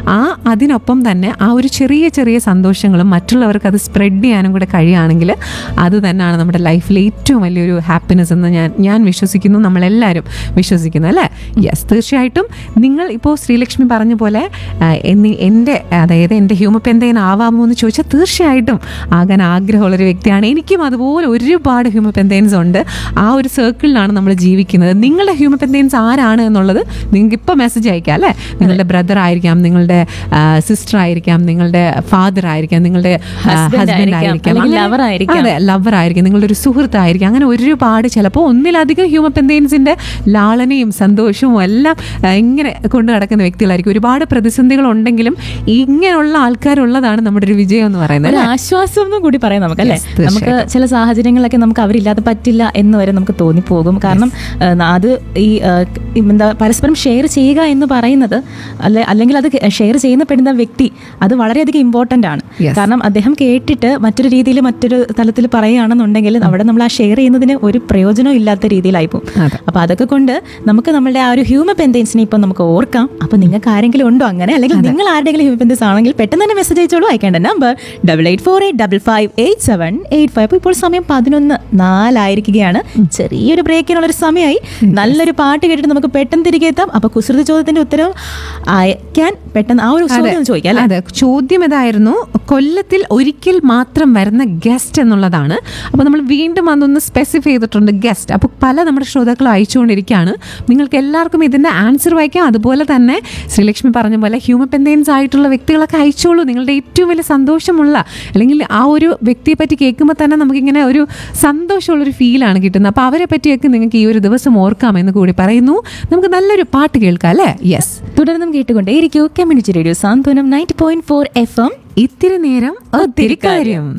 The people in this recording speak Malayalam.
ആ അതിനൊപ്പം തന്നെ ആ ഒരു ചെറിയ ചെറിയ സന്തോഷങ്ങളും മറ്റുള്ളവർക്ക് അത് സ്പ്രെഡ് ചെയ്യാനും കൂടെ കഴിയുകയാണെങ്കിൽ അത് തന്നെയാണ് നമ്മുടെ ലൈഫിലെ ഏറ്റവും വലിയൊരു ഹാപ്പിനെസ് എന്ന് ഞാൻ ഞാൻ വിശ്വസിക്കുന്നു നമ്മളെല്ലാവരും വിശ്വസിക്കുന്നു അല്ലേ യെസ് തീർച്ചയായിട്ടും നിങ്ങൾ ഇപ്പോൾ ശ്രീലക്ഷ്മി പറഞ്ഞ പോലെ ആ, എന്നി- എൻ്റെ അതായത് എൻ്റെ ഹ്യൂമപ്പ് എന്തെങ്കിലും ആവാമോ എന്ന് ചോദിച്ചാൽ തീർച്ചയായിട്ടും ആകാൻ ആഗ്രഹമുള്ളൊരു വ്യക്തിയാണ് എനിക്കും അതുപോലെ ഒരുപാട് ഹ്യൂമപ്പെന്തേൻസ് ഉണ്ട് ആ ഒരു സർക്കിളിലാണ് നമ്മൾ ജീവിക്കുന്നത് നിങ്ങളുടെ ഹ്യൂമപ്പെന്തേൻസ് ആരാണ് എന്നുള്ളത് നിങ്ങൾക്ക് ഇപ്പോൾ മെസ്സേജ് അയക്കാം അല്ലേ നിങ്ങളുടെ ബ്രദർ ആയിരിക്കാം നിങ്ങളുടെ സിസ്റ്റർ ആയിരിക്കാം നിങ്ങളുടെ ഫാദർ ആയിരിക്കാം നിങ്ങളുടെ Husband ഹസ്ബൻഡ് ആയിരിക്കാം, ആയിരിക്കാം അല്ലെങ്കിൽ അങ്ങനെ- lover ആയിരിക്കാം. അതെ ലവർ ആയിരിക്കും നിങ്ങളുടെ ഒരു സുഹൃത്തായിരിക്കും അങ്ങനെ ഒരുപാട് ചിലപ്പോൾ ഒന്നിലധികം ഹ്യൂമപ്പെന്തേൻസിന്റെ ലാളനയും സന്തോഷവും എല്ലാം ആ, ഇങ്ങനെ കൊണ്ടു നടക്കുന്ന വ്യക്തികളായിരിക്കും ഒരുപാട് പ്രതിസന്ധികൾ ഉണ്ടെങ്കിലും ഇങ്ങനെയുള്ള ആൾക്കാരുള്ളതാണ് നമ്മുടെ ഒരു വിജയം എന്ന് പറയുന്നത് ഒരു അല്ലേ? ആശ്വാസം എന്നും കൂടി പറയാം നമുക്ക് അല്ലേ Yes, തീർച്ചയായിട്ടും. നമുക്ക് ചില സാഹചര്യങ്ങളൊക്കെ നമുക്ക് അവരില്ലാതെ പറ്റില്ല എന്ന് വരെ നമുക്ക് തോന്നിപ്പോകും കാരണം ആ, അത് ഈ ആ, എന്താ പരസ്പരം ഷെയർ ചെയ്യുക എന്ന് പറയുന്നത് അല്ലെ അല്ലെങ്കിൽ അത് ഷെയർ ചെയ്യുന്നപ്പെടുന്ന വ്യക്തി അത് വളരെയധികം ഇമ്പോർട്ടൻ്റ് ആണ് Yes. കാരണം അദ്ദേഹം കേട്ടിട്ട് മറ്റൊരു രീതിയിൽ മറ്റൊരു തലത്തിൽ പറയുകയാണെന്നുണ്ടെങ്കിൽ അവിടെ നമ്മൾ ആ ഷെയർ ചെയ്യുന്നതിന് ഒരു പ്രയോജനവും ഇല്ലാത്ത രീതിയിലായി പോകും അതെ. അപ്പോൾ അതൊക്കെ കൊണ്ട് നമുക്ക് നമ്മളുടെ ആ ഒരു ഹ്യൂമൻ പെൻഡൻസിനെ ഇപ്പം നമുക്ക് ഓർക്കാം അപ്പോൾ നിങ്ങൾക്ക് ആരെങ്കിലും ഉണ്ടോ അങ്ങനെ അല്ലെങ്കിൽ നിങ്ങൾ ആരുടെയെങ്കിലും ഹ്യൂമൻ പെൻഡൻസ് ആണെങ്കിൽ പെട്ടെന്ന് തന്നെ മെസ്സേജ് അയച്ചോളൂ അയക്കേണ്ട number double eight four eight double five eight seven eight five അപ്പോൾ ഇപ്പോൾ സമയം പതിനൊന്ന് നാലായിരിക്കുകയാണ് ചെറിയൊരു ബ്രേക്കിനുള്ള ഒരു സമയമായി നല്ലൊരു പാട്ട് കേട്ടിട്ട് നമുക്ക് പെട്ടെന്ന് തിരികെ എത്താം അപ്പോൾ കുസൃതി ചോദ്യത്തിന്റെ ഉത്തരം അയക്കാൻ പെട്ടെന്ന് ആ ഒരു ചോദ്യം ഒന്ന് ചോദിക്കാം അല്ലേ അതെ ചോദ്യം ഇതായിരുന്നു കൊല്ലത്തിൽ ഒരിക്കൽ മാത്രം വരുന്ന ഗസ്റ്റ് എന്നുള്ളതാണ് അപ്പോൾ നമ്മൾ വീണ്ടും അതൊന്ന് സ്പെസിഫൈ ചെയ്തിട്ടുണ്ട് ഗസ്റ്റ് അപ്പോൾ പല നമ്മുടെ ശ്രോതാക്കളും അയച്ചുകൊണ്ടിരിക്കുകയാണ് നിങ്ങൾക്ക് എല്ലാവർക്കും ഇതിൻ്റെ ആൻസർ വായിക്കാം അതുപോലെ തന്നെ ശ്രീലക്ഷ്മി പറഞ്ഞ പോലെ ഹ്യൂമപ്പെന്തേൻസ് ആയിട്ടുള്ള വ്യക്തികളൊക്കെ അയച്ചോളൂ നിങ്ങളുടെ ഏറ്റവും വലിയ സന്തോഷമുള്ള അല്ലെങ്കിൽ ആ ഒരു വ്യക്തിയെ പറ്റി കേൾക്കുമ്പോൾ തന്നെ നമുക്കിങ്ങനെ ഒരു സന്തോഷമുള്ളൊരു ഫീലാണ് കിട്ടുന്നത് അപ്പോൾ അവരെ പറ്റിയൊക്കെ നിങ്ങൾക്ക് ഈ ഒരു ദിവസം ഓർക്കാം എന്ന് കൂടി പറയുന്നു നമുക്ക് നല്ലൊരു പാട്ട് കേൾക്കാം അല്ലേ യെസ് തുടർന്നും കേട്ടുകൊണ്ടേയിരിക്കൂ community radio Santhwanam ninety point four F M ഇത്തിരി നേരം ഒത്തിരി കാര്യം